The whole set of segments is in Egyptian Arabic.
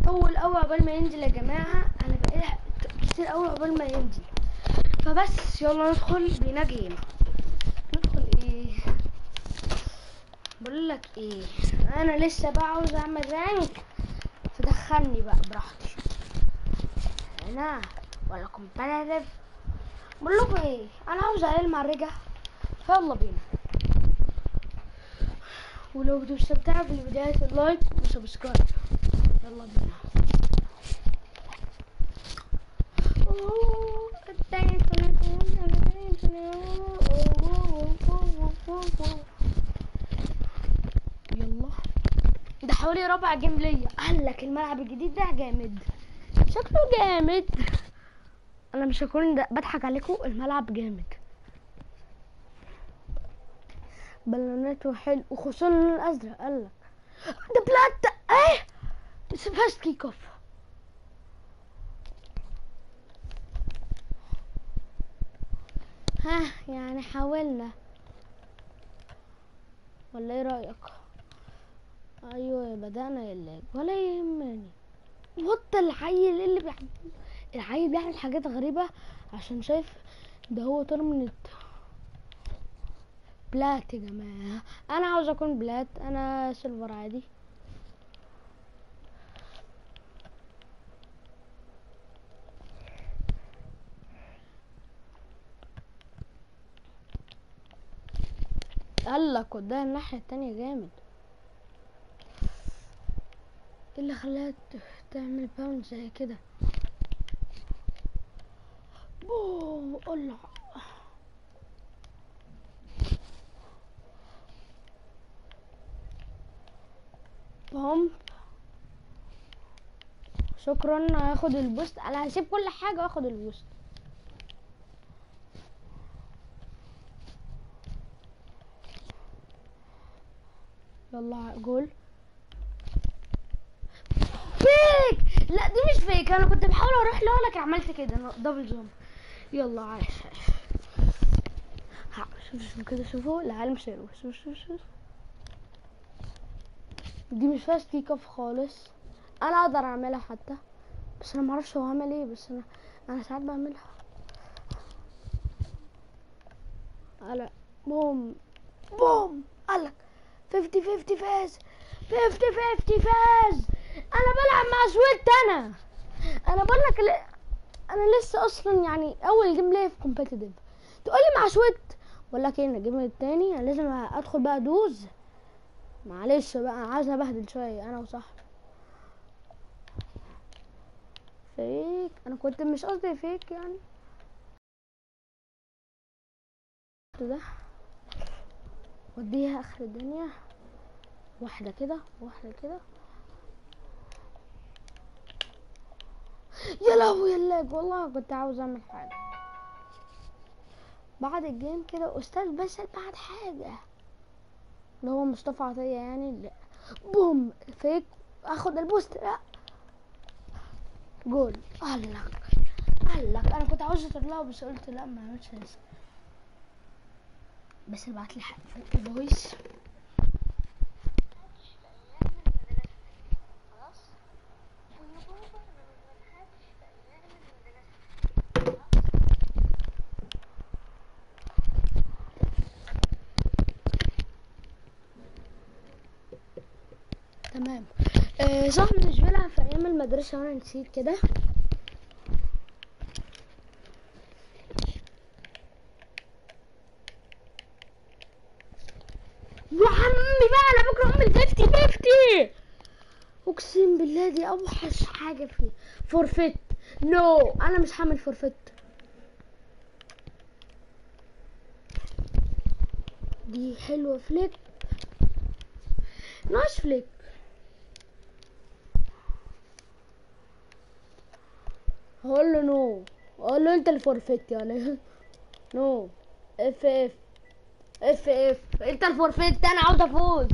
اول اول عقبال ما ينزل يا جماعه انا بقيت كتير اول عقبال ما ينزل فبس يلا ندخل بينا جيم ندخل ايه بقول لك ايه انا لسه بقى عاوز اعمل رانك فدخلني بقى براحتي انا ولا كومباتيتيف بقول لكم ايه انا عاوز اقل مع الرجع فيلا بينا ولو بتستمتعوا بالفيديوهات اللايك وسبسكرايب يلا بينا أوه، يلا ده حوالي ربع جيم ليا قال لك الملعب الجديد ده جامد شكله جامد انا مش هكون ده بضحك عليكم الملعب جامد بلوناته حلو وخصوصا اللون الازرق قال لك ده بلاد ايه فاست كيك اوف ها يعني حاولنا ولا ايه رايك ايوه بدانا اللاج ولا يهمني وط العيل اللي بيعمل العيل بيعمل حاجات غريبه عشان شايف ده هو ترمنت بلات يا جماعه انا عاوز اكون بلات انا سيلفر عادي قال لك ده الناحيه التانية جامد ايه اللي خلاها ت- تعمل باوند زي كده اوه الله بوم شكرا هاخد البوست انا هسيب كل حاجه واخد البوست يلا جول فيك لا دي مش فيك انا كنت بحاول اروح لك عملت كده أنا دبل جامب يلا عايش عايش ها، شوف شوف كده شوفوا العالم شيرو شوف شوف شوف دي مش فاست كيك اوف خالص انا اقدر اعملها حتى بس انا معرفش هو عمل ايه بس انا انا ساعات بعملها على بوم بوم قالك 50 50 فاز 50 50 فاز انا بلعب مع سويت انا انا بقول لك ل... انا لسه اصلا يعني اول جيم ليا في كومبيتيتيف تقول لي مع سويت بقول لك ايه انا الجيم التاني انا لازم ادخل بقى دوز معلش بقى عايز ابهدل شويه انا وصاحبي فيك انا كنت مش قصدي فيك يعني ده وديها اخر الدنيا واحده كده واحده كده يا لهوي يا اللاج والله كنت عاوز اعمل حاجه بعد الجيم كده استاذ باسل بعد حاجه اللي هو مصطفى عطيه يعني لا. بوم فيك اخد البوست لا جول قالك قالك انا كنت عاوز اطلعه بس قلت لا ما عملتش لسه بس بعت لي حق فويس تمام آه صاحبي مش بيلعب في ايام المدرسه وانا نسيت كده يا عمي بقى انا بكره ام ال 50 50 اقسم بالله دي اوحش حاجه فيه فورفيت نو no. انا مش هعمل فورفيت دي حلوه فليك نايس فليك هقول له نو اقول له انت الفورفيت يعني نو اف اف اف اف انت الفورفيت انا عاوز افوز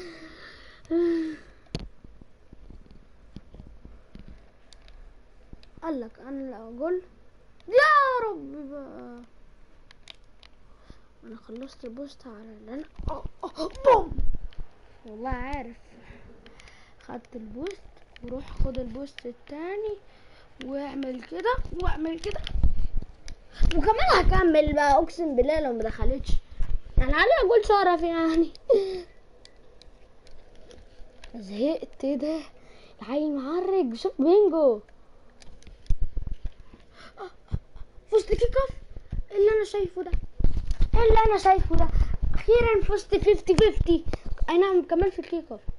قال لك انا اللي اقول يا رب بقى انا خلصت البوست على اللي انا أوه، أوه، بوم والله عارف خدت البوست وروح خد البوست التاني واعمل كده واعمل كده وكمان هكمل بقى اقسم بالله لو ما دخلتش يعني علي اقول شرف يعني زهقت إيه ده العيل معرج شوف بينجو فزت كيك اوف إيه اللي انا شايفه ده إيه اللي انا شايفه ده اخيرا فزت 50 50 اي نعم كمان في الكيك اوف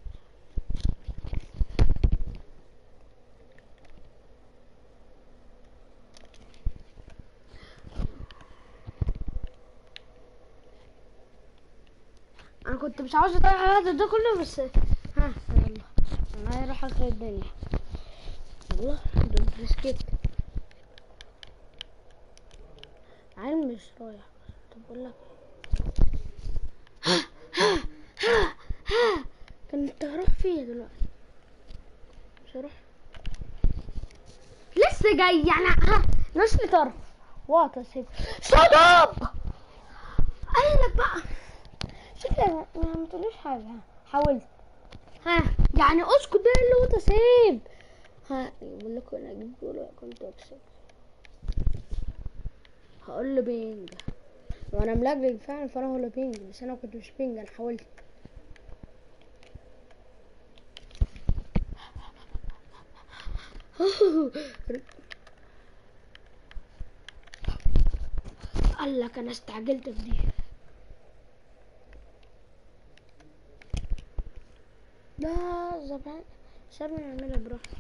انا كنت مش عاوز اضيع هذا ده كله بس ها يلا انا راح اخر الدنيا والله دول بريسكيت عين مش رايح طب اقول لك ها ها ها ها كنت هروح فيه دلوقتي مش هروح لسه جاي يعني ها نص طرف واطر سيب شut up قال لك بقى شكلك ما ما تقوليش حاجة ها حاولت ها يعني اسكت ده اللي هو تسيب ها بقول لكم انا اجيب جول كنت اكسب هقول له بينج وانا ملجلج فعلا فانا هقول له بينج بس انا كنت مش بينج انا حاولت قال لك انا استعجلت في دي لا زمان سابني نعملها براحتي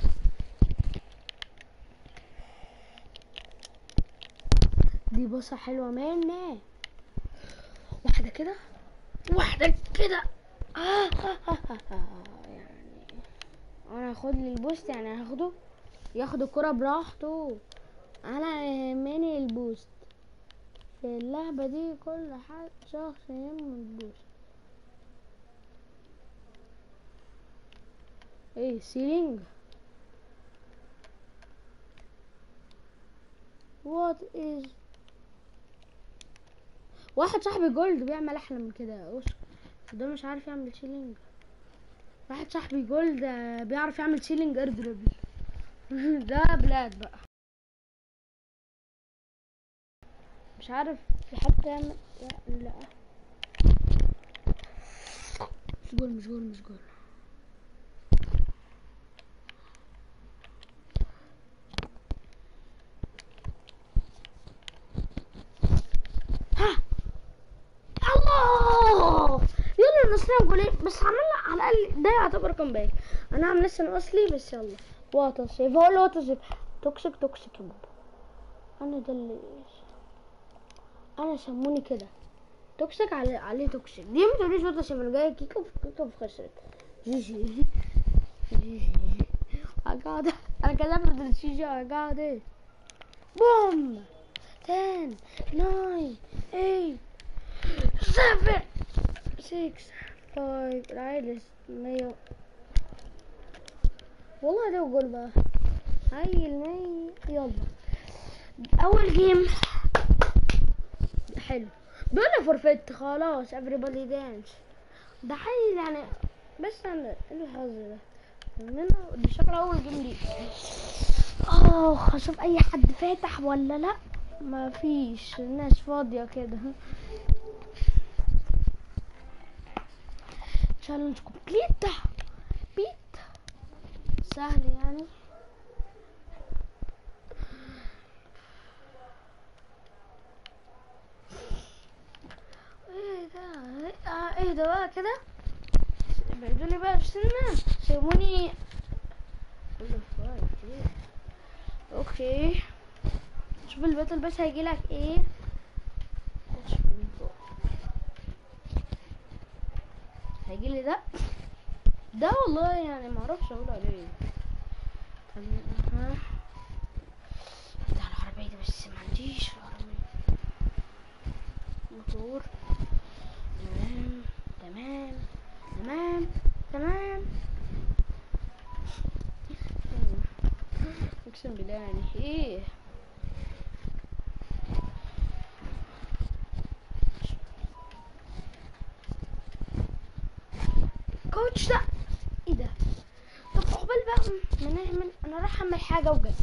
دي بصة حلوة مني واحدة كده واحدة كده آه آه آه آه آه. يعني انا هاخد لي البوست يعني هاخده ياخد الكرة براحته انا يهمني البوست في اللعبة دي كل حد شخص يهمه البوست ايه سيلينج وات از واحد صاحبي جولد بيعمل احلى من كده اسكت ده مش عارف يعمل سيلينج واحد صاحبي جولد آه، بيعرف يعمل سيلينج ايردربل ده بلاد بقى مش عارف في حد يعمل لا, لا. مش جول مش جول مش جول ها الله يلا نصنع جولين بس عملنا على الاقل ده يعتبر كومباك انا عامل لسه الاصلي بس يلا واتر سيف هو اللي واتر سيف توكسيك توكسيك يا بابا انا ده اللي انا سموني كده توكسيك عليه عليه توكسيك دي ما تقوليش واتر سيف انا جاي كيكو في كيكو في خسرت جي جي جي جي قاعد انا كلمت الشيشة قاعد ايه بوم 10 9 8 7 6 5 العيلة مية والله ده جول بقى هاي المية يلا أول جيم حلو بيقول فورفيت خلاص everybody dance ده حي يعني بس انا ايه الحظ ده مننا دي شكل اول جيم دي اه اشوف اي حد فاتح ولا لا ما فيش الناس فاضية كده تشالنج كومبليت بيت سهل يعني ايه ده آه، ايه ده بقى كده ابعدوا لي بقى بسنة سيبوني اوكي شوف الباتل بس هيجي لك ايه شوف من فوق. هيجي لي ده ده والله يعني ما اعرفش اقول عليه طب ها ده العربية دي بس ما عنديش العربية موتور تمام تمام تمام تمام اقسم بالله يعني ايه كوتش ده ايه ده طب عقبال بقى ما نعمل انا راح اعمل حاجه وجاي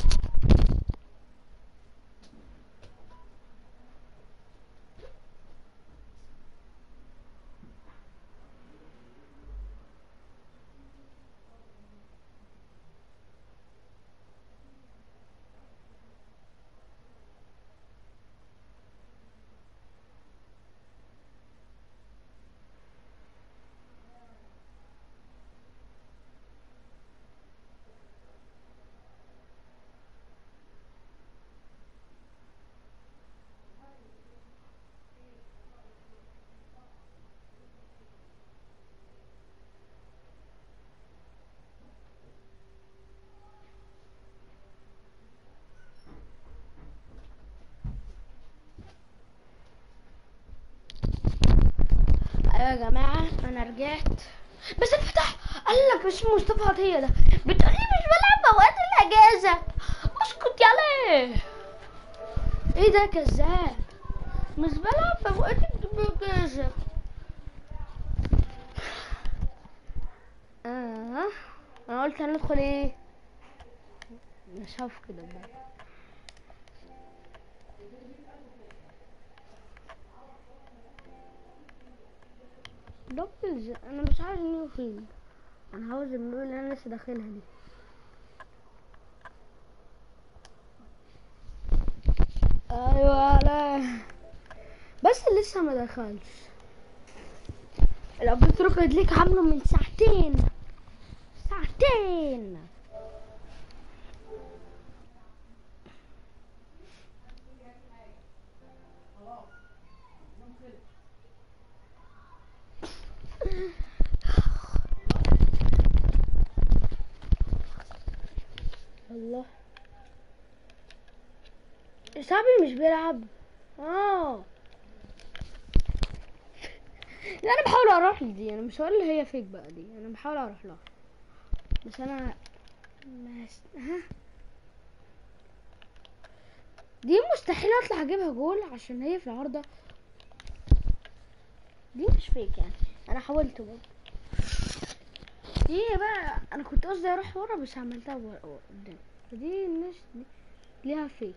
ايوه يا جماعه انا رجعت بس افتح قال لك مش مصطفى عطيه ده بتقولي مش بلعب اوقات الاجازه اسكت يلا ايه ده كذاب مش بلعب اوقات الاجازه اه انا قلت هندخل ايه مش هقف كده بقى دبلز انا مش عارف نيو فين انا عاوز المول اللي انا لسه داخلها دي ايوه لا بس لسه ما دخلش الابديت روكيت ليك عامله من ساعتين ساعتين الله صاحبي مش بيلعب اه لا انا بحاول اروح لدي انا مش هقول اللي هي فيك بقى دي انا بحاول اروح لها بس انا مس... ها دي مستحيل اطلع اجيبها جول عشان هي في العارضة دي مش فيك يعني انا حاولت برضه دي بقى انا كنت قصدي اروح ورا بس عملتها ورا- ورا قدام فدي الناس دي ليها فيك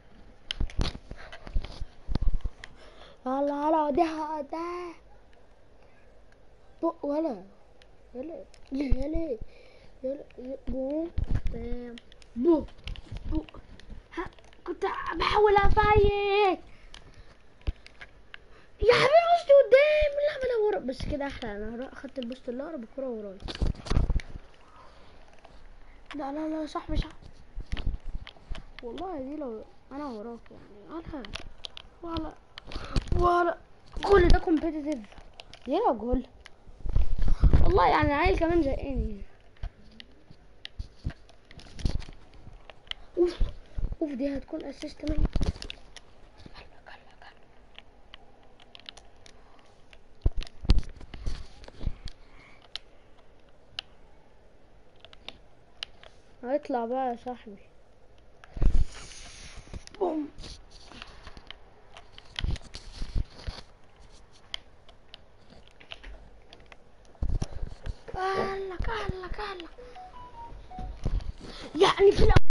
يلا يلا وديها قدام بق ولا يلا يلا يلا يلا بوم بام بو بو ها كنت بحاول افايق يا حبيبي بوست قدام اللعبة اللي ورا بس كده احلى انا هروح اخدت البوست اللي اقرب الكرة ورايا لا لا لا صاحبي صح والله دي لو انا وراك يعني انا ولا ولا كل ده كومبيتيتيف ليه لو جول والله يعني العيل كمان زقني اوف اوف دي هتكون اسيست مني هيطلع بقى يا صاحبي بوم كلا كلا كلا يعني في الأول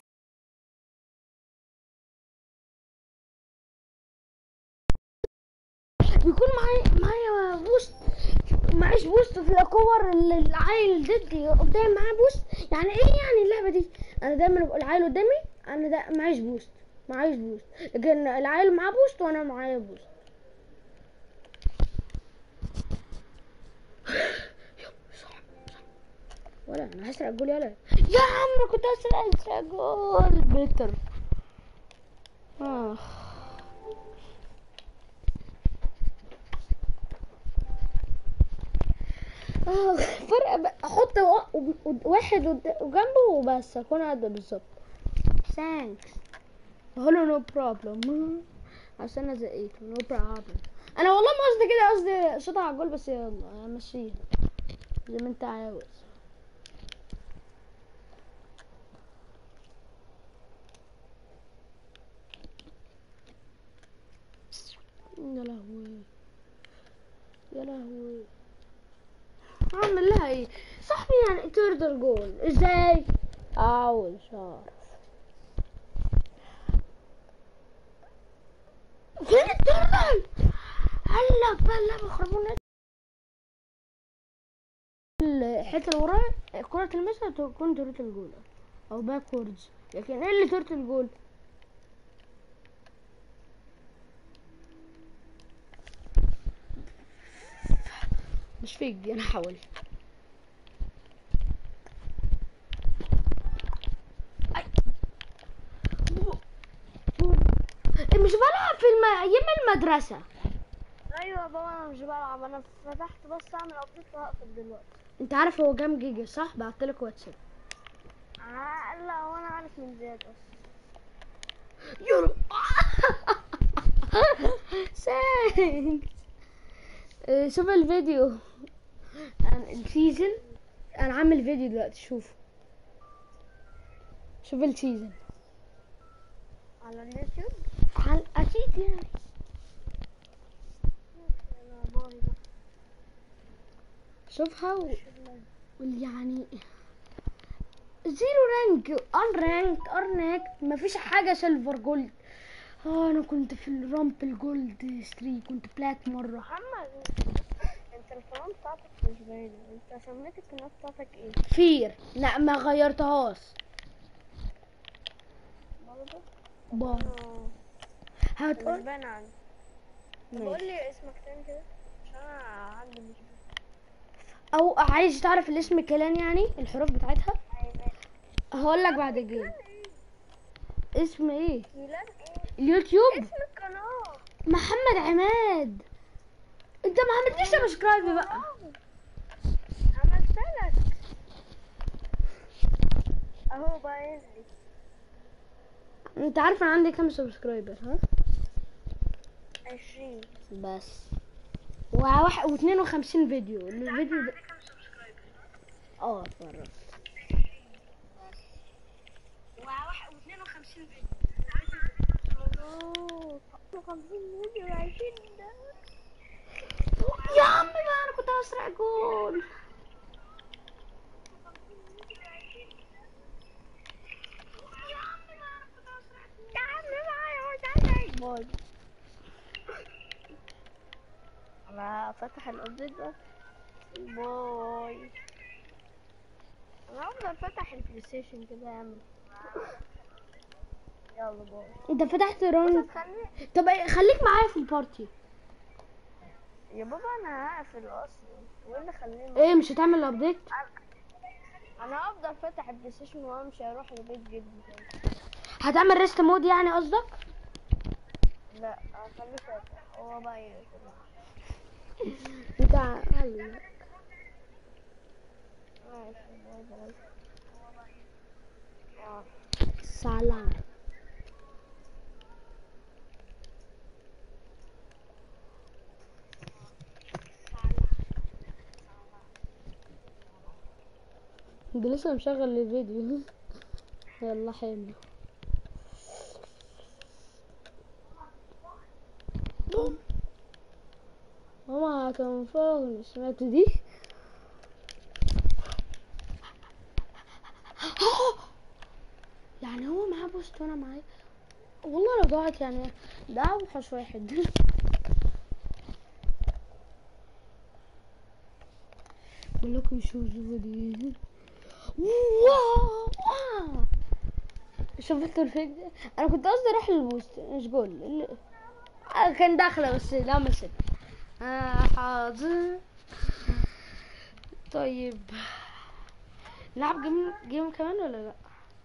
بيكون معايا معايا بوست معيش بوست في الكور اللي العيل ضدي قدامي معاه بوست يعني ايه يعني اللعبه دي انا دايما ابقى العيل قدامي انا دا معيش بوست معيش بوست لكن العيل معاه بوست وانا معايا بوست ولا انا هسرق الجول يلا يا عم كنت هسرق هسرق جول بيتر اخ آه، فرق ب- احط وا- واحد قد- جنبه وبس اكون قد بالظبط ثانكس هلو نو بروبلم عشان انا زقيته نو بروبلم انا والله ما قصدي كده قصدي شوطها على الجول بس يلا مشيها زي ما انت عاوز يا لهوي يا لهوي اعمل لها ايه صاحبي يعني ترد الجول ازاي عاوز اعرف فين التربل هلا بلا بخربونا الحته اللي ورايا الكرة تلمسها تكون تورت الجول او باكوردز لكن ايه اللي تورت الجول مش فيك دي انا حاول أي. مش بلعب في الم... ايام المدرسة ايوه بابا انا مش بلعب انا فتحت بس اعمل ابديت وهقفل دلوقتي انت عارف هو كام جيجا صح بعتلك واتساب آه لا وانا عارف من زياد اصلا يورو ثانكس آه، شوف الفيديو عن السيزون انا عامل فيديو دلوقتي شوف شوف السيزون على اليوتيوب عن اكيد يعني انا باي بقى. شوفها و... يعني زيرو رانك ان رانك ان رانك مفيش حاجه سيلفر جولد اه انا كنت في الرامبل جولد 3 كنت بلات مره محمد انت القناه بتاعتك مش باينه انت سميت القناه بتاعتك ايه فير لا ما غيرتهاش برضه بار آه، مش هتقول باينه عندي ماشي. قول لي اسمك تاني كده عشان انا عندي مش باين او عايز تعرف الاسم كلام يعني الحروف بتاعتها أيوة. هقول لك بعد الجيم اسم ايه كيلان ايه اليوتيوب اسم القناه محمد عماد انت ما عملتش سبسكرايب بقى عملت لك اهو باين لي انت عارف انا عندي كام سبسكرايبر ها 20 بس وواحد واتنين وخمسين فيديو الفيديو ده اه اتفرج وواحد واثنين وخمسين فيديو اوه 50 فيديو 20 ده يا عم بقى انا كنت هسرق جول يا عم معايا مش عايز باي انا فتح الابديت ده باي انا افضل فتح البلاي ستيشن كده يا عم يلا باي انت فتحت رون خلي طب إيه، خليك معايا في البارتي يا بابا انا هقفل اصلا وايه اللي خليني ايه مش هتعمل ابديت انا هفضل فاتح البلاي ستيشن وامشي اروح لبيت جدي تاني هتعمل ريست مود يعني قصدك لا هخليه فاتح هو بقى يقفل انت هلا. ماشي باي باي آه. سلام ده لسه مشغل الفيديو يلا حلو بوم. ماما هتنفعني سمعت دي يعني هو معاه بوست وانا معايا والله لو ضاعت يعني ده اوحش واحد بقول لكم شوفوا دي واو واو. شفتوا الفيديو انا كنت قصدي اروح للبوست مش جول ال- آه، كان داخله بس لا مسك آه حاضر طيب نلعب جيم جيم كمان ولا لا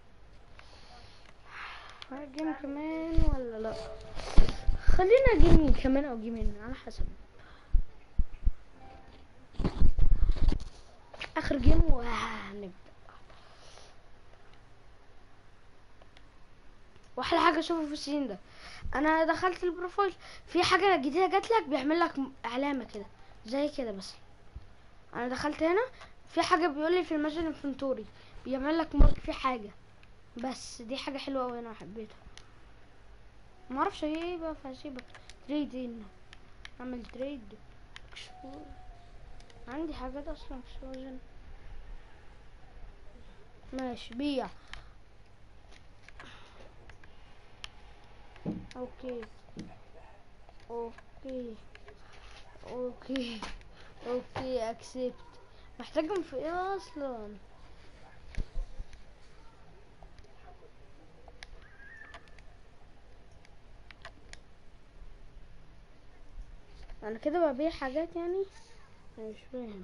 جيم كمان ولا لا خلينا جيم كمان او جيمين على حسب اخر جيم وهنبدا واحلى حاجه اشوفه في السين ده انا دخلت البروفايل في حاجه جديده جات لك بيعمل لك م- علامه كده زي كده بس انا دخلت هنا في حاجه بيقول لي في الماجن انفنتوري بيعمل لك مارك في حاجه بس دي حاجه حلوه قوي انا حبيتها ما اعرفش هي ايه بقى فهسيبك تريد هنا اعمل تريد اكسبور عندي حاجات اصلا اكسبوجن ماشي بيع اوكي اوكي اوكي اوكي اكسبت محتاجهم في ايه اصلا انا كده ببيع حاجات يعني أنا مش فاهم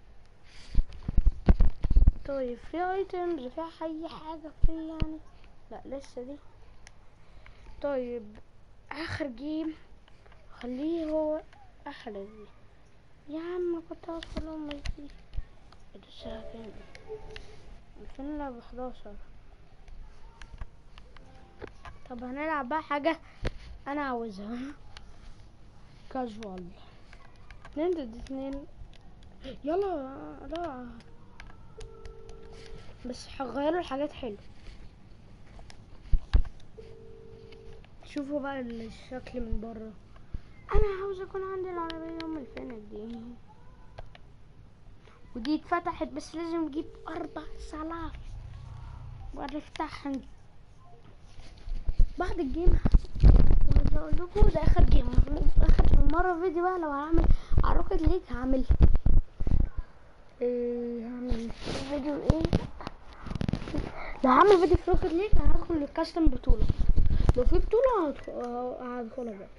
طيب في ايتمز في اي حاجة في يعني لا لسه دي طيب اخر جيم خليه هو احلى دي يا عم كنت هدخل ام دي ده الساعة كام الفين الا بحداشر طب هنلعب بقى حاجة انا عاوزها كاجوال اتنين ضد اتنين يلا لا بس هغيروا الحاجات حلو شوفوا بقى الشكل من بره انا عاوز اكون عندي العربية ام الفينك دي ودي اتفتحت بس لازم نجيب اربع سلاف ونفتحها بعد الجيم وعايز اقول لكم ده اخر جيم اخر مرة فيديو بقى لو هعمل على روكت ليج هعمل ايه هعمل فيديو ايه لو هعمل فيديو في روكت ليج هدخل الكاستم بطولة لو في بطولة هدخل- هدخلها بقى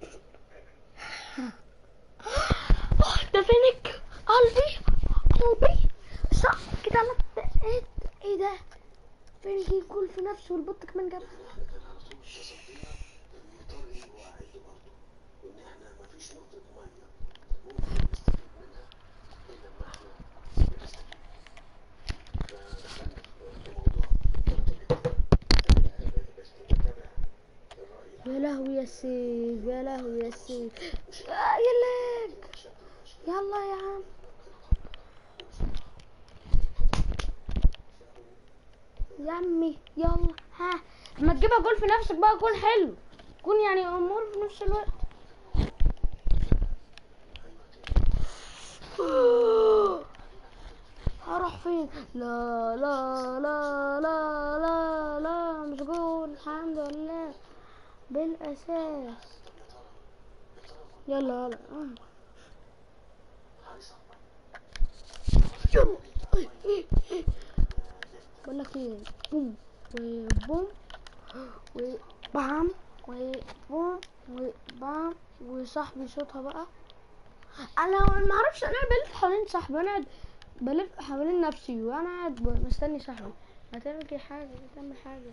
ده فينك قلبي قلبي صح كده انا ايه ايه ده فينك يقول في نفسه والبط كمان جاب يا لهوي يا سيف يا لهوي يا سيف آه يا ليك يلا يا عم يا عمي يلا ها ما تجيبها جول في نفسك بقى جول حلو كون يعني امور في نفس الوقت هروح فين لا لا لا لا لا لا مش جول الحمد لله بالاساس يلا يلا آه. يلا إيه، إيه، إيه. بقول لك ايه بوم وبوم وبام وبوم وبام وصاحبي شوطها بقى انا ما اعرفش انا بلف حوالين صاحبي انا قاعد بلف حوالين نفسي وانا قاعد ب- مستني صاحبي هتعمل كده حاجه هتعمل حاجه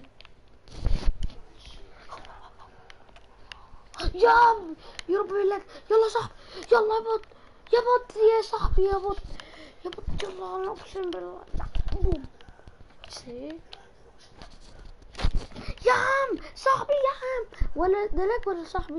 يا يا رب يقول لك يلا صاحبي يلا يا بط يا بط يا صاحبي يا بط يا بط يلا انا اقسم بالله لا، بوم سيف يا عم صاحبي يا عم ولا ده لك ولا صاحبي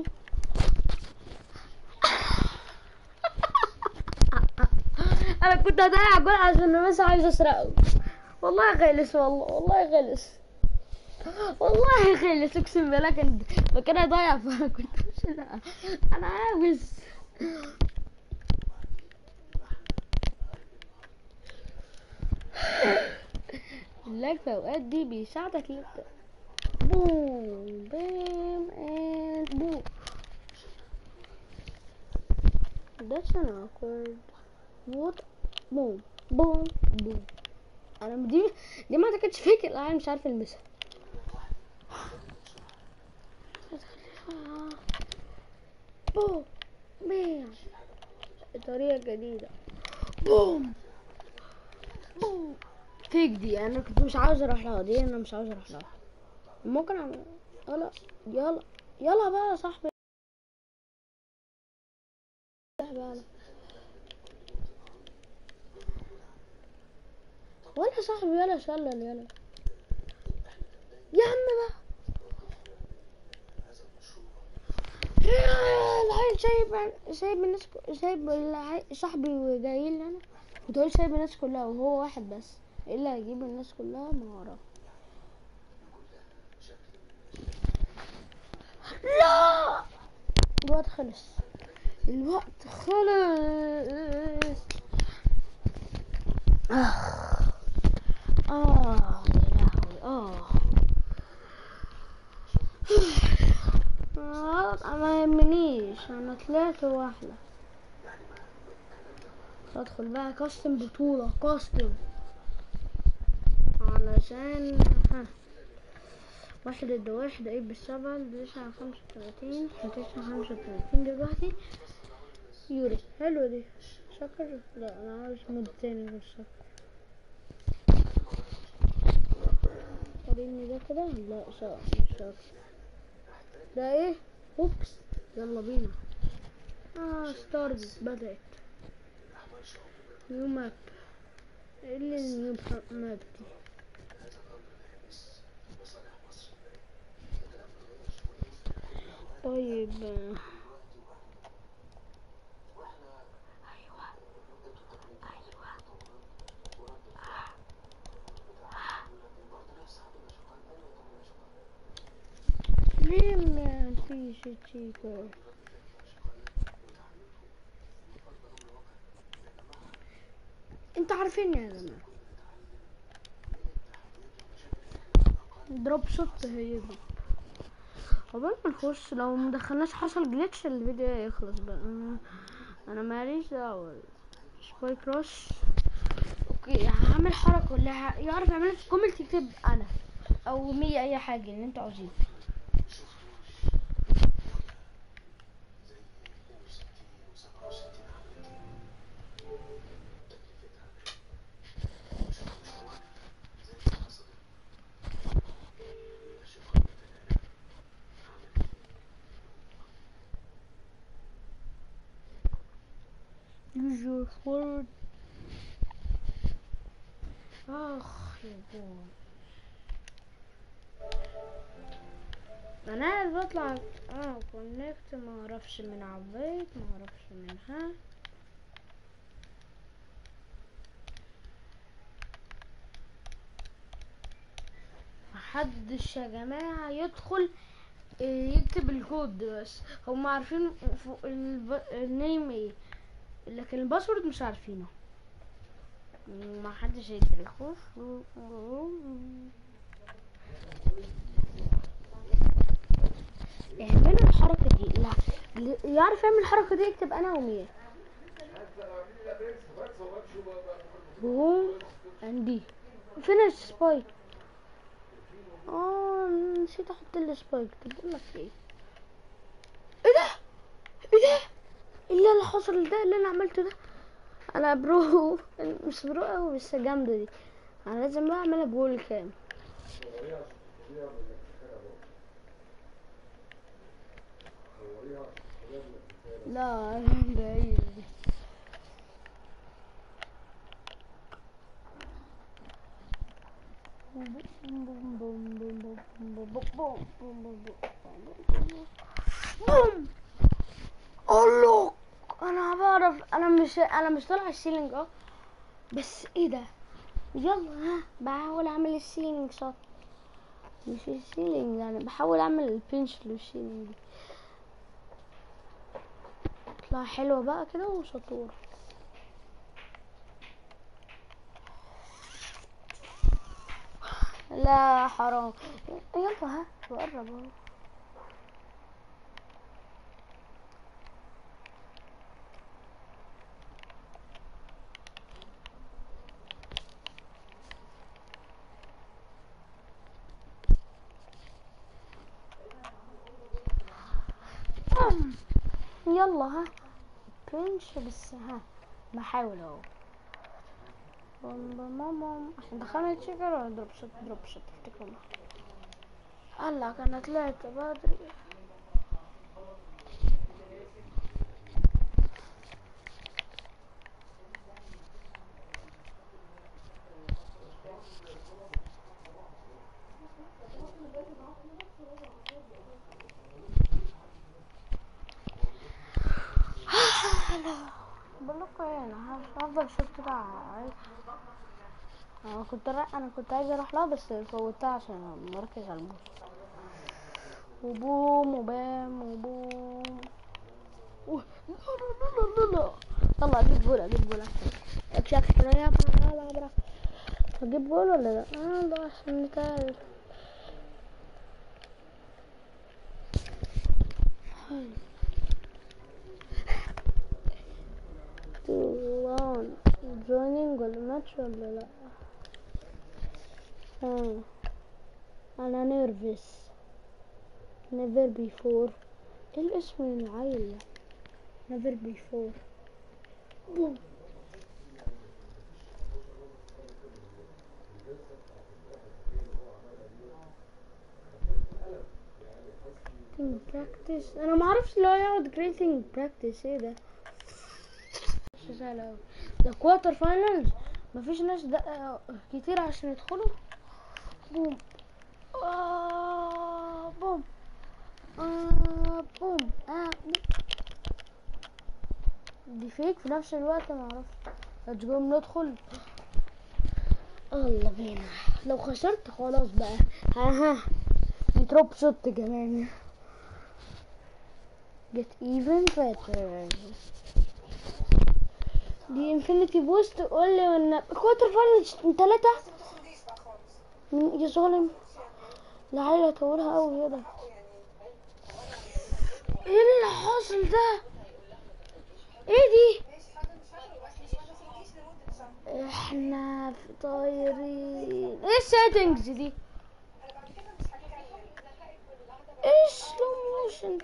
انا كنت هضيع جول عشان انا بس عايز اسرقه والله غلس والله والله غلس والله غلس اقسم بالله كان فكان هيضيع فانا كنت مش لا انا عاوز اللاج في اوقات دي بيساعدك انك بوم بام اند بوم That's an awkward what بوم بوم بوم انا دي دي ما كانتش فيك انا مش عارفه المسها بوم بام طريقة جديدة بوم بوم فيك دي انا كنت مش عاوز اروح لها دي انا مش عاوز اروح لها ممكن اعمل يلا يلا يلا بقى يا صاحبي بقى. ولا صاحبي ولا شلل يلا يا عم بقى يا العيل سايب سايب الناس ك- سايب العيل- صاحبي وجاي لي انا وتقول سايب الناس كلها وهو واحد بس ايه اللي هيجيب الناس كلها ما اعرف لا الوقت خلص الوقت خلص آه آه يا لهوي آه انا طلعت واحلى ادخل بقى كاستم بطولة كاستم علشان ها واحد ضد واحد ايه بالسبعة تسعة خمسة وتلاتين تسعة خمسة وتلاتين دلوقتي يوري حلوة دي شكر لا انا عاوز مود تاني غير شكر وريني ده كده لا صح مش شكر ده ايه اوبس يلا بينا اه ستارز بدأت نيو ماب ايه اللي النيو ماب دي طيب آه. ايوه ايوه ليه ما فيش تشيكو انت عارفين يا جماعه دروب شوت هي دي قبل ما نخش لو مدخلناش حصل جليتش الفيديو يخلص بقى انا انا ماليش دعوه سباي كروس اوكي هعمل حركه اللي ه- يعرف يعملها في كومنت يكتب انا او مية اي حاجه اللي انتوا عاوزينه Use your word. اخ يا بوم انا قاعد بطلع اه كونكت ما اعرفش من عبيت ما اعرفش منها محدش يا جماعة يدخل آه، يكتب الكود بس هم عارفين فوق الب... النيم ايه لكن الباسورد مش عارفينه ما حدش يقدر يخش اعملوا الحركة دي لا اللي يعرف يعمل الحركة دي يكتب انا ومية بوم عندي فين السبايك اه نسيت احط السبايك طب بقول لك ايه ايه ده ايه ده ايه اللي حصل ده اللي انا عملته ده انا برو مش برو قوي بس جامده دي انا لازم بقى اعملها بقول كام لا بعيد دي. بوم الله انا بعرف انا مش انا مش طالع السيلينج اه بس ايه ده يلا ها بحاول اعمل السيلينج صح مش السيلينج يعني بحاول اعمل البنش للسيلينج دي تطلع حلوة بقى كده وشطورة لا حرام يلا ها بقرب اهو أم. يلا ها بنش بس ها بحاول اهو بوم بوم بوم بوم. احنا دخلنا تشيكر ولا دروب شوت دروب شوت افتكروا الله انا طلعت بدري بقول لكم ايه انا هفضل شوت كده عايز انا كنت را... انا كنت عايز اروح لها بس فوتها عشان مركز على البوس وبوم وبام وبوم أوه، لا لا لا لا لا يلا اجيب جول اجيب جول اكشاك يا يلا برا اجيب جول ولا لا؟ اه لا عشان نتعرف ماتش ولا لا اه انا نيرفس never before ايه الاسم العيل ده never before بوم براكتس انا ما اعرفش لو يقعد جريتنج براكتس ايه ده مش سهل أوي. ده كوارتر فاينلز مفيش ناس ده كتير عشان يدخلوا بوم آه بوم آه بوم آه بوم. دي فيك في نفس الوقت ما اعرفش ليتس جو ندخل الله بينا لو خسرت خلاص بقى ها ها دي دروب شوت كمان get even better دي انفينيتي بوست قول لي ان كوارتر فاينل ثلاثة من يا ظالم العيلة طولها قوي كده ايه اللي حاصل ده ايه دي احنا في طايرين ايه السيتنجز دي ايه سلو موشن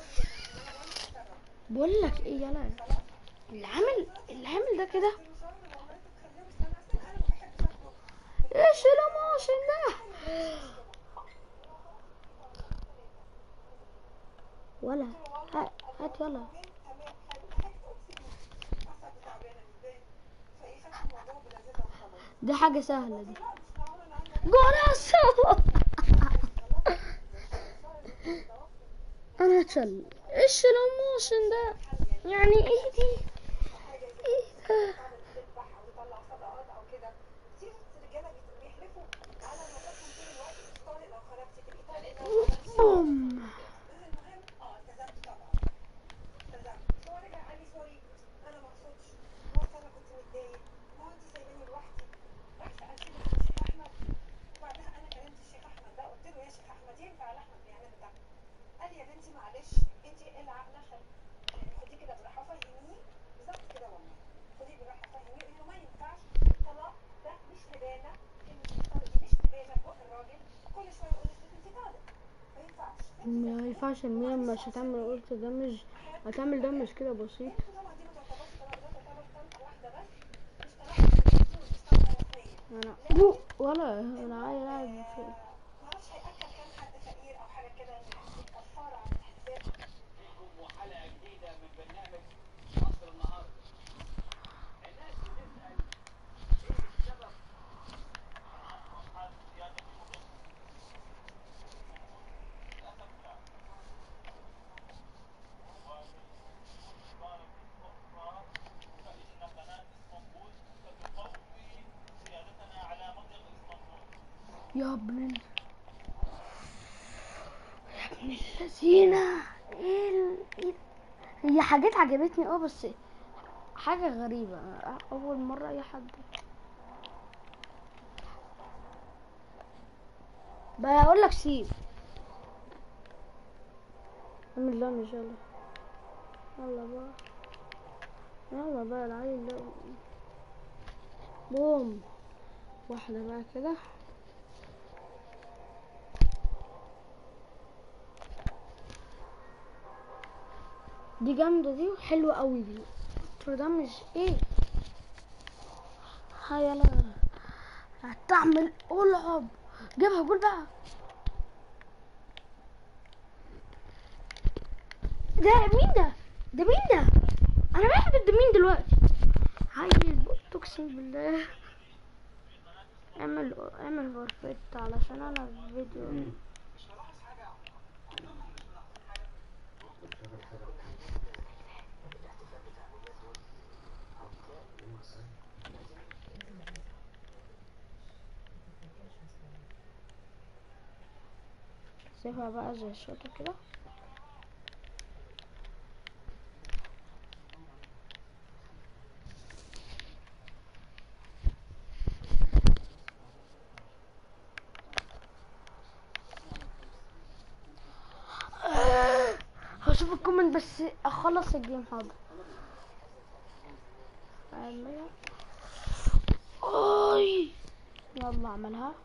بقول لك ايه يلا اللي عامل اللي عامل ده كده ايه سلو موشن ده ولا هات هات يلا دي حاجة سهلة دي جولاسو انا اتشل ايش الموشن ده يعني ايه دي ايه ده بوم ما ينفعش المية مش هتعمل قلت دمج هتعمل دمج كده بسيط انا بو ولا انا عايز العب في- يا ابن ال- يا ابن اللذينة ايه ال... إيه ال- هي حاجات عجبتني اه بس حاجة غريبة أول مرة أي حد بقى أقول لك سيب اعمل ده مش يلا يلا بقى يلا بقى العيل ده بوم واحدة بقى كده دي جامدة دي وحلوة قوي دي ده مش ايه ها يلا هتعمل العب جيبها جول بقى ده مين ده ده مين ده انا رايح ضد مين دلوقتي عيل بص اقسم بالله اعمل اعمل فورفيت علشان انا في فيديو سيبها بقى زي الشوطة كده هشوف الكومنت بس اخلص الجيم حاضر أيوة. اي يلا اعملها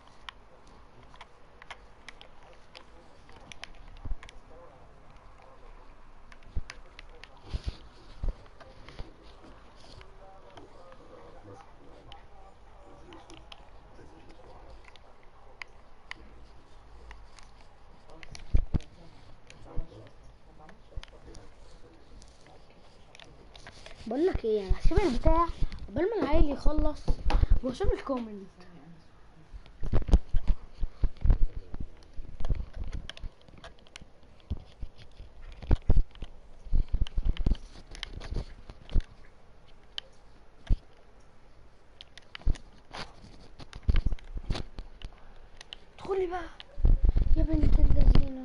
بقول لك ايه انا هسيب البتاع قبل ما العيل يخلص واشوف الكومنت ادخلي بقى يا بنت اللذينه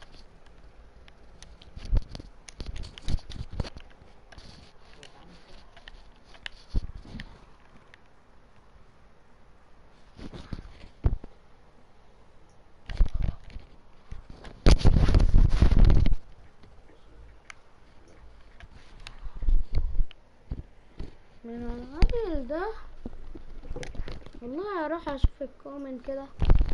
من العيل ده والله هروح اشوف الكومنت كده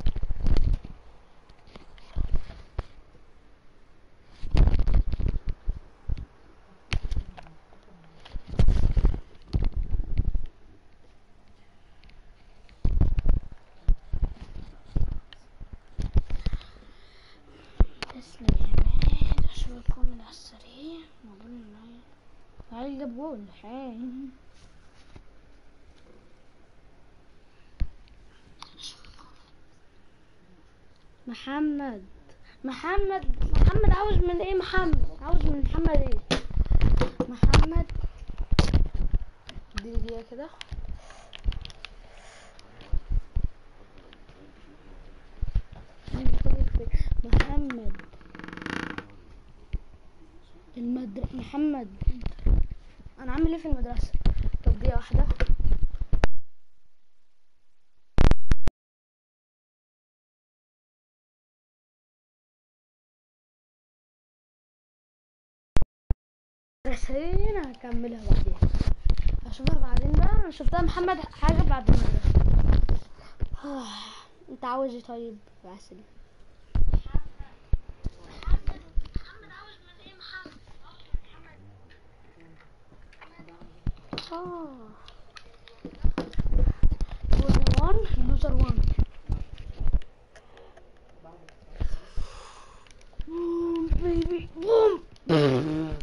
اسم اليمين اشوف الكومنت على السريع نقول العيل العيل جاب جول حين محمد محمد محمد عاوز من ايه محمد عاوز من محمد ايه محمد دي دي كده محمد المدر محمد انا عامل ايه في المدرسه طب دي واحده رسالين هكملها بعدين هشوفها بعدين بقى انا شفتها محمد حاجه بعد المدرسه انت عاوز ايه طيب باسل اه one loser one boom baby boom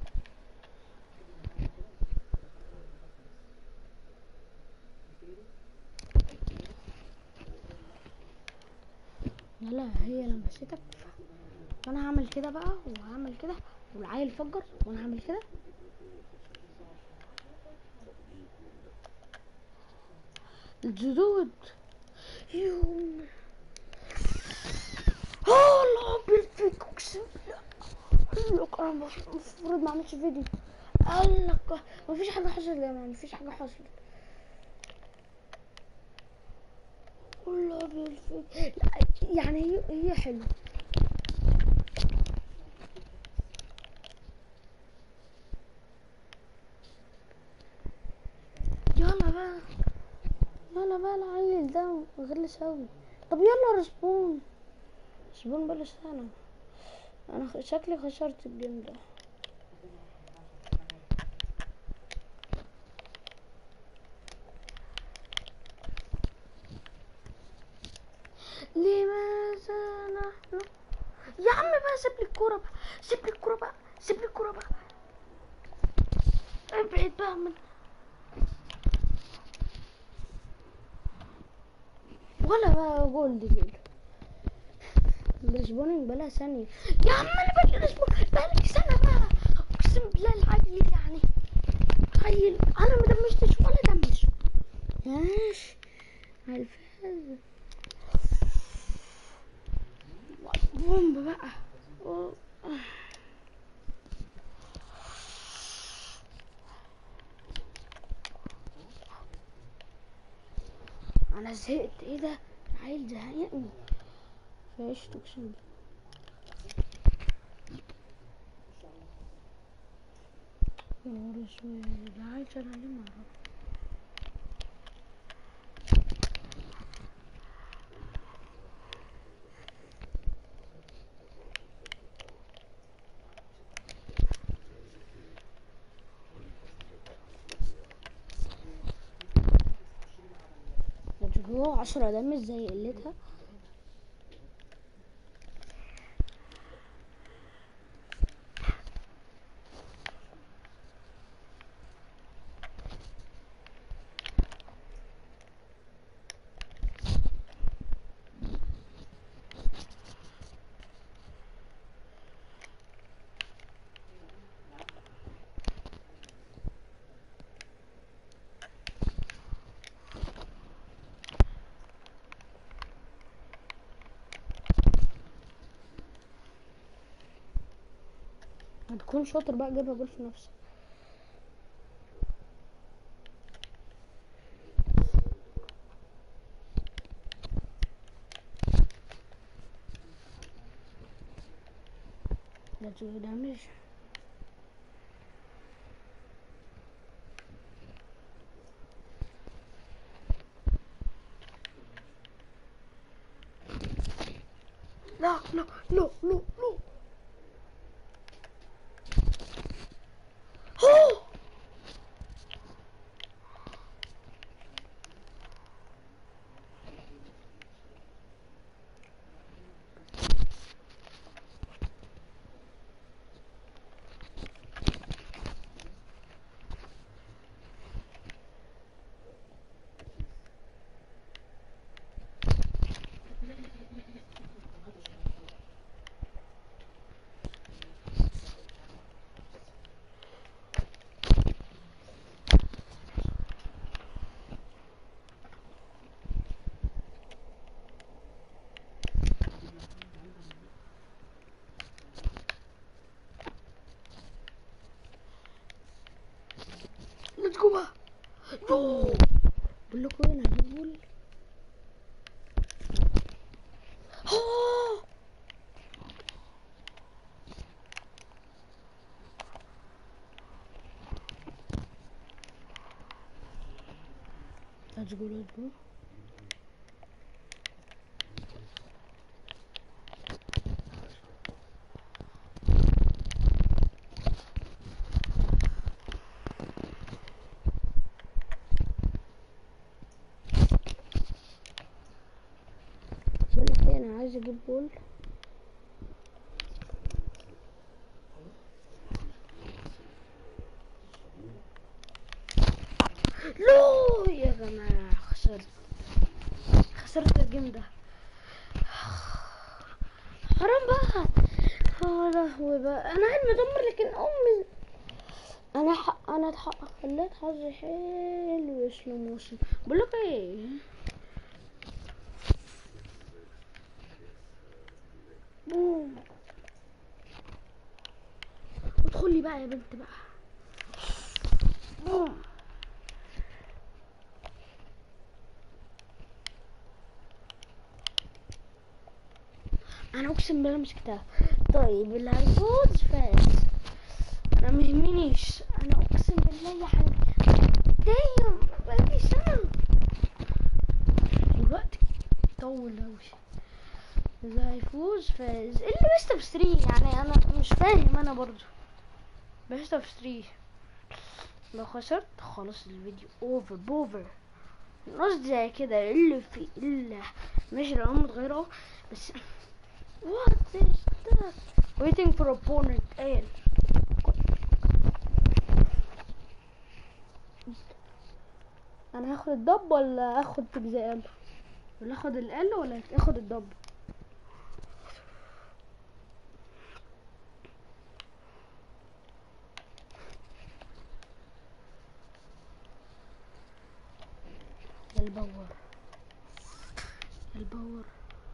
لا هي لمستك وانا هعمل كده بقى وهعمل كده والعيل فجر وانا هعمل كده الجدود يوم اه الابيض فيك اقسم بالله لك انا المفروض ما اعملش فيديو قال لك مفيش حاجه حصلت يا مان مفيش حاجه حصلت الابيض فيك لا يعني هي هي حلوه يلا بقى يلا بقى العيل ده غلس اوي طب يلا رسبون رسبون بلا سنة انا خ- شكلي خسرت الجيم ده لماذا نحن يا عم بقى سيب لي الكورة بقى سيب لي الكورة بقى سيب لي الكورة بقى ابعد بقى من ولا بقى جول دي كده الاسبونينج بلا ثانية يا عم انا بقى الاسبون بقالك سنة بقى اقسم بالله العيل يعني عيل انا ما دمجتش ولا دمج ماشي عالفاز بومب بقى أوه. انا زهقت ايه ده عيل زهقني فايش تقسم بالله. يا نهار اسود ده عيل شغال عليه معرفش عشرة ده مش زي قلتها هتكون شاطر بقى جيبها جول في نفسك Let's go damage. لا لا لا لا لا Oh! ليتس جو بقى يو بقول لكم ايه انا هجيب جول آه! Let's go, let's go. بقول لك ايه انا عايز اجيب جول لو يا جماعة خسرت خسرت الجيم ده حرام بقى اه لهوي بقى انا قاعد مدمر لكن امي انا حق انا اتحقق خليت حظي حلو سلو موشن بقول لك ايه بوم ادخلي بقى يا بنت بقى بوم انا اقسم بالله مسكتها طيب اللي هيفوز فاز انا مهمنيش انا اقسم بالله يا حبيبي دايم بقالي سنه الوقت طول اوي اللي هيفوز فاز اللي بيست اوف 3 يعني انا مش فاهم انا برضو بيست اوف 3 لو خسرت خلاص الفيديو اوفر بوفر قصدي زي كده اللي في اللي ماشي لو متغيره بس what is that waiting for opponent قال انا هاخد الدب ولا اخد زي ال ولا اخد ال ولا اخد الدب الباور الباور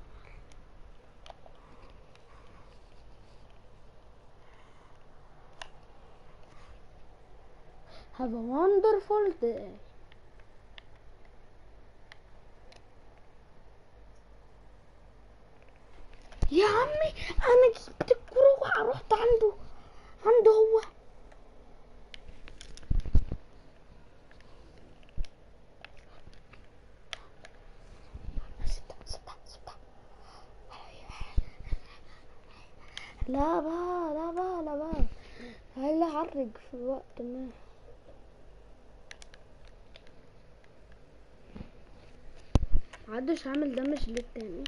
Have a wonderful day. يا عمي انا جبت الكروع رحت عنده عنده هو لا بقى لا بقى لا بقى هلا عرج في وقت ما محدش عامل دمج للتاني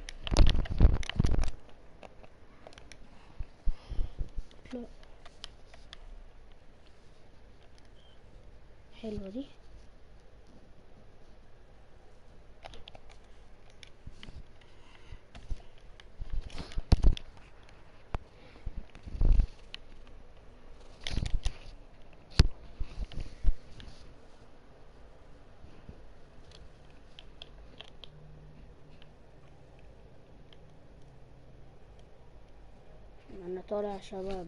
لا حلوة دي انا طالع شباب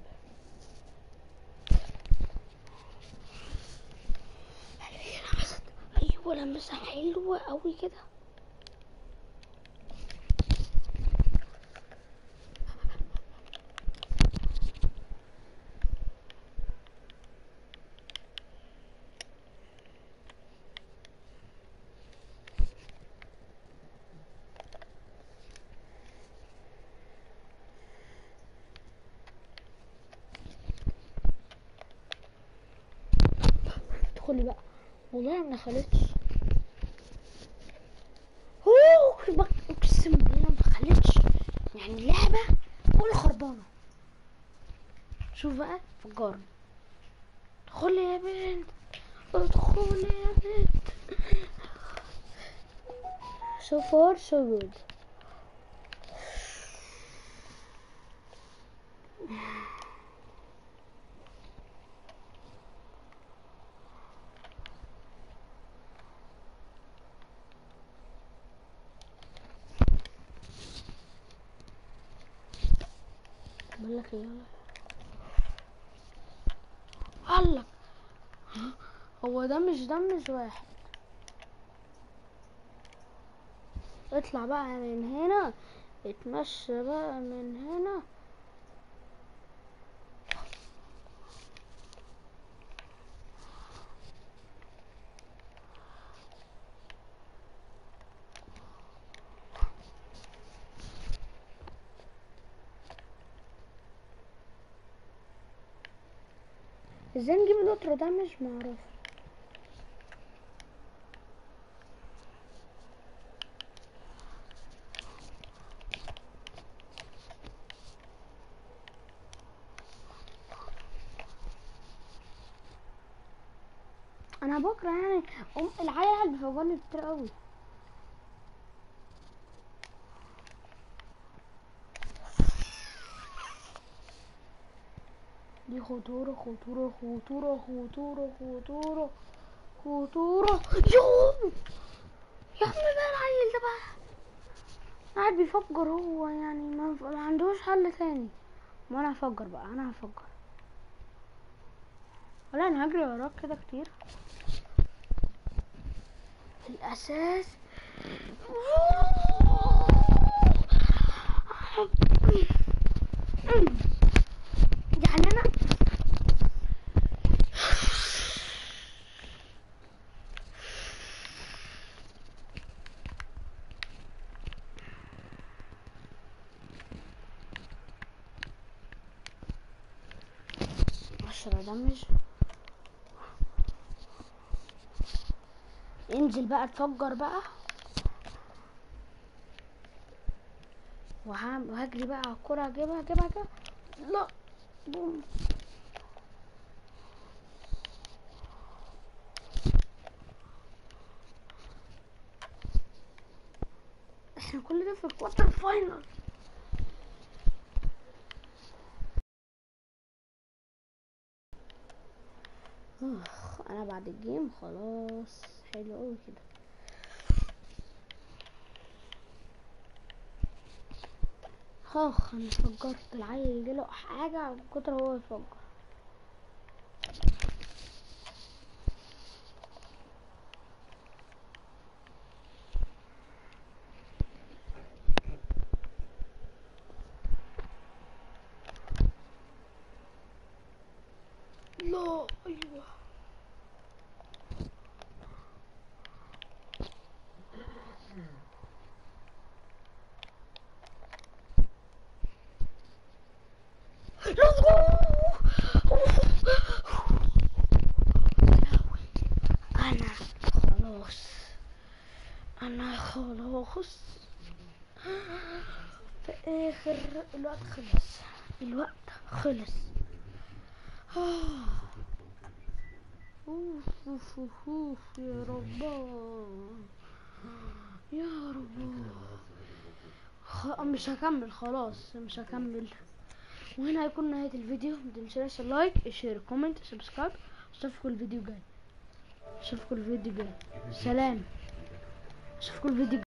ايوه لمسها حلوة قوي كده ادخلي بقى والله ما دخلتش اوه بق- اقسم بالله ما دخلتش يعني اللعبه كل خربانه شوف بقى فجار ادخلي يا بنت ادخلي يا بنت so far so good بقول لك ايه يلا قالك هو ده مش ده مش واحد اطلع بقى من هنا اتمشى بقى من هنا ازاي نجيب القطر ده مش معرف انا بكره يعني ام العيال بيفوقني كتير قوي دي خطورة خطورة خطورة خطورة خطورة خطورة يوم يا عم بقى العيل ده بقى قاعد بيفجر هو يعني ما, ما عندوش حل تاني ما انا هفجر بقى انا هفجر ولا انا هجري وراك كده كتير في الاساس يعني انا عشرة دمج انزل بقى تفجر بقى وهعم- وهجري بقى على الكرة اجيبها اجيبها اجيبها لا بوم احنا كل ده في الكوارتر فاينل اخ انا بعد الجيم خلاص حلو قوي كده اخ انا فجرت العيل يجيله حاجة من كتر هو يفجر لا ايوه Let's go! انا خلاص انا خلاص خص في اخر الوقت خلص الوقت خلص آه. اوف اوف اوف اوف يا رب يا رب خ... مش هكمل خلاص مش هكمل وهنا هيكون نهاية الفيديو متنساش اللايك الشير كومنت سبسكرايب اشوفكم الفيديو الجاي اشوفكم الفيديو الجاي سلام اشوفكم الفيديو